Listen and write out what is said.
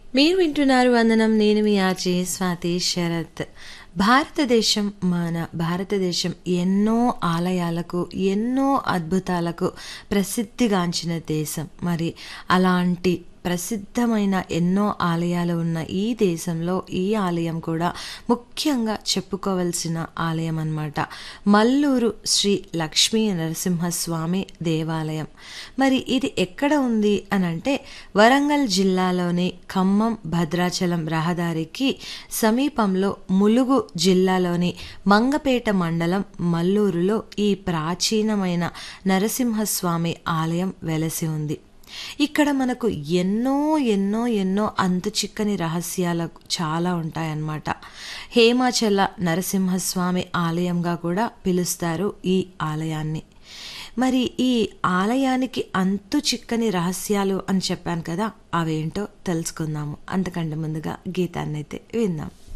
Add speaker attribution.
Speaker 1: మీరు వింటున్నారు వందనం నేను మీ ఆర్జే స్వాతి శరత్ భారతదేశం మన భారతదేశం ఎన్నో ఆలయాలకు ఎన్నో అద్భుతాలకు ప్రసిద్ధిగాంచిన దేశం మరి అలాంటి ప్రసిద్ధమైన ఎన్నో ఆలయాలు ఉన్న ఈ దేశంలో ఈ ఆలయం కూడా ముఖ్యంగా చెప్పుకోవలసిన ఆలయం అన్నమాట మల్లూరు శ్రీ లక్ష్మీ నరసింహస్వామి దేవాలయం మరి ఇది ఎక్కడ ఉంది అని అంటే వరంగల్ జిల్లాలోని ఖమ్మం భద్రాచలం రహదారికి సమీపంలో ములుగు జిల్లాలోని మంగపేట మండలం మల్లూరులో ఈ ప్రాచీనమైన నరసింహస్వామి ఆలయం వెలసి ఉంది ఇక్కడ మనకు ఎన్నో ఎన్నో ఎన్నో అంతు చిక్కని రహస్యాలు చాలా ఉంటాయన్నమాట హేమాచల నరసింహస్వామి ఆలయంగా కూడా పిలుస్తారు ఈ ఆలయాన్ని మరి ఈ ఆలయానికి అంతు చిక్కని రహస్యాలు అని చెప్పాను కదా అవేంటో తెలుసుకుందాము అంతకంటే ముందుగా గీతాన్ని అయితే విందాం